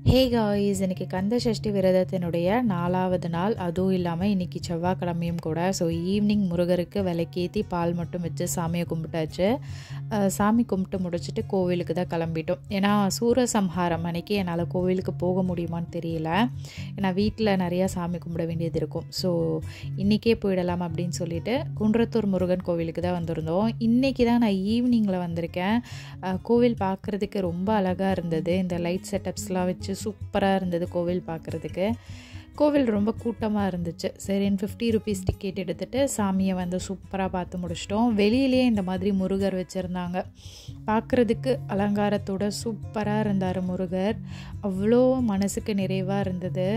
hey guys இன்னைக்கு கந்த சஷ்டி விரதத்தினுடைய நாலாவது நாள் அதுவும் இல்லாமல் இன்னைக்கு செவ்வாய்க்கிழமையும் கூட ஸோ ஈவினிங் முருகருக்கு விலைக்கேற்றி பால் மட்டும் வச்சு சாமியை கும்பிட்டாச்சு அஹ் சாமி கும்பிட்டு முடிச்சுட்டு கோவிலுக்கு தான் கிளம்பிட்டோம் ஏன்னா சூரசம்ஹாரம் அன்னைக்கு என்னால் கோவிலுக்கு போக முடியுமான்னு தெரியல ஏன்னா வீட்டில் நிறையா சாமி கும்பிட வேண்டியது இருக்கும் ஸோ இன்றைக்கே போயிடலாம் அப்படின்னு சொல்லிட்டு குன்றத்தூர் முருகன் கோவிலுக்கு தான் வந்திருந்தோம் இன்றைக்கி தான் நான் ஈவினிங்கில் வந்திருக்கேன் அஹ் கோவில் பார்க்குறதுக்கு ரொம்ப அழகாக இருந்தது இந்த லைட் செட்டப்ஸ்லாம் வச்சு சூப்பராக இருந்தது கோவில் பார்க்குறதுக்கு கோவில் ரொம்ப கூட்டமாக இருந்துச்சு சரின்னு ஃபிஃப்டி ருபீஸ் டிக்கெட் எடுத்துகிட்டு சாமியை வந்து சூப்பராக பார்த்து முடிச்சிட்டோம் வெளியிலேயே இந்த மாதிரி முருகர் வச்சுருந்தாங்க பார்க்குறதுக்கு அலங்காரத்தோட சூப்பராக இருந்தார் முருகர் அவ்வளோ மனசுக்கு நிறைவாக இருந்தது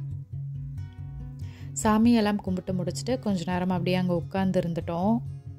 சாமியெல்லாம் கும்பிட்டு முடிச்சுட்டு கொஞ்ச நேரம் அப்படியே அங்கே உட்காந்து இருந்துட்டோம்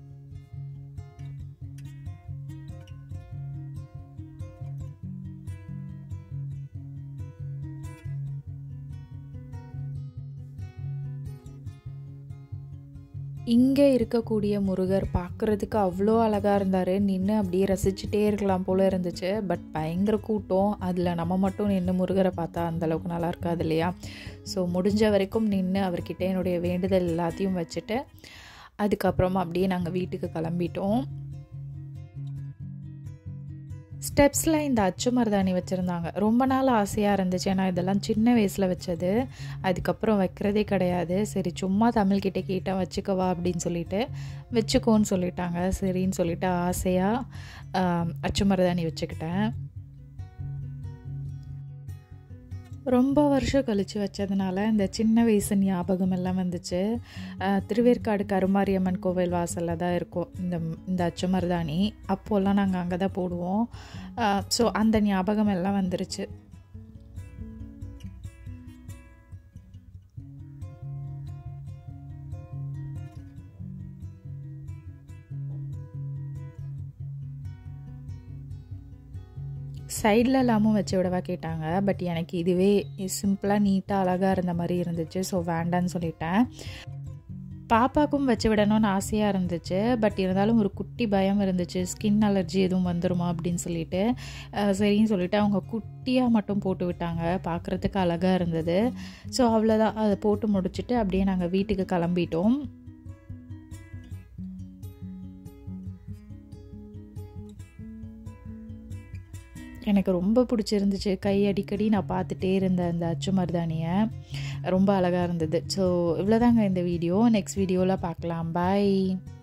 இங்கே இருக்கக்கூடிய முருகர் பார்க்குறதுக்கு அவ்வளோ அழகாக இருந்தார் நின்று அப்படியே ரசிச்சுட்டே இருக்கலாம் போல் இருந்துச்சு பட் பயங்கர கூட்டம் அதில் நம்ம மட்டும் நின்று முருகரை பார்த்தா அந்தளவுக்கு நல்லா இருக்காது இல்லையா ஸோ முடிஞ்ச வரைக்கும் நின்று அவர்கிட்ட என்னுடைய வேண்டுதல் எல்லாத்தையும் வச்சுட்டு அதுக்கப்புறமா அப்படியே நாங்கள் வீட்டுக்கு கிளம்பிட்டோம் ஸ்டெப்ஸில் இந்த அச்சு மருதாணி வச்சுருந்தாங்க ரொம்ப நாள் ஆசையாக இருந்துச்சு ஏன்னா இதெல்லாம் சின்ன வயசில் வச்சது அதுக்கப்புறம் வைக்கிறதே கிடையாது சரி சும்மா தமிழ்கிட்ட கேட்டால் வச்சுக்கவா அப்படின்னு சொல்லிட்டு வச்சுக்கோன்னு சொல்லிட்டாங்க சரின்னு சொல்லிட்டு ஆசையாக அச்சு மருதாணி வச்சுக்கிட்டேன் ரொம்ப வருஷம் கழித்து வச்சதுனால இந்த சின்ன வயசு ஞாபகம் எல்லாம் வந்துச்சு திருவேற்காடு கருமாரியம்மன் கோவில் வாசலில் தான் இருக்கும் இந்த இந்த அச்சு மருதாணி அப்போல்லாம் நாங்கள் அங்கே தான் போடுவோம் ஸோ அந்த ஞாபகம் எல்லாம் வந்துருச்சு சைடில் எல்லாமும் வச்சு விடவா கேட்டாங்க பட் எனக்கு இதுவே சிம்பிளாக நீட்டாக அழகாக இருந்த மாதிரி இருந்துச்சு ஸோ வேண்டான்னு சொல்லிட்டேன் பாப்பாக்கும் வச்சு விடணும்னு ஆசையாக இருந்துச்சு பட் இருந்தாலும் ஒரு குட்டி பயம் இருந்துச்சு ஸ்கின் அலர்ஜி எதுவும் வந்துருமா அப்படின்னு சொல்லிட்டு சரின்னு சொல்லிட்டு அவங்க குட்டியாக மட்டும் போட்டு விட்டாங்க பார்க்குறதுக்கு அழகாக இருந்தது ஸோ அவ்வளோதான் அதை போட்டு முடிச்சுட்டு அப்படியே நாங்கள் வீட்டுக்கு கிளம்பிட்டோம் எனக்கு ரொம்ப பிடிச்சிருந்துச்சு கை அடிக்கடி நான் பார்த்துட்டே இருந்தேன் அந்த அச்சு மருதாணியை ரொம்ப அழகாக இருந்தது ஸோ இவ்வளோதாங்க இந்த வீடியோ நெக்ஸ்ட் வீடியோவில் பார்க்கலாம் பாய்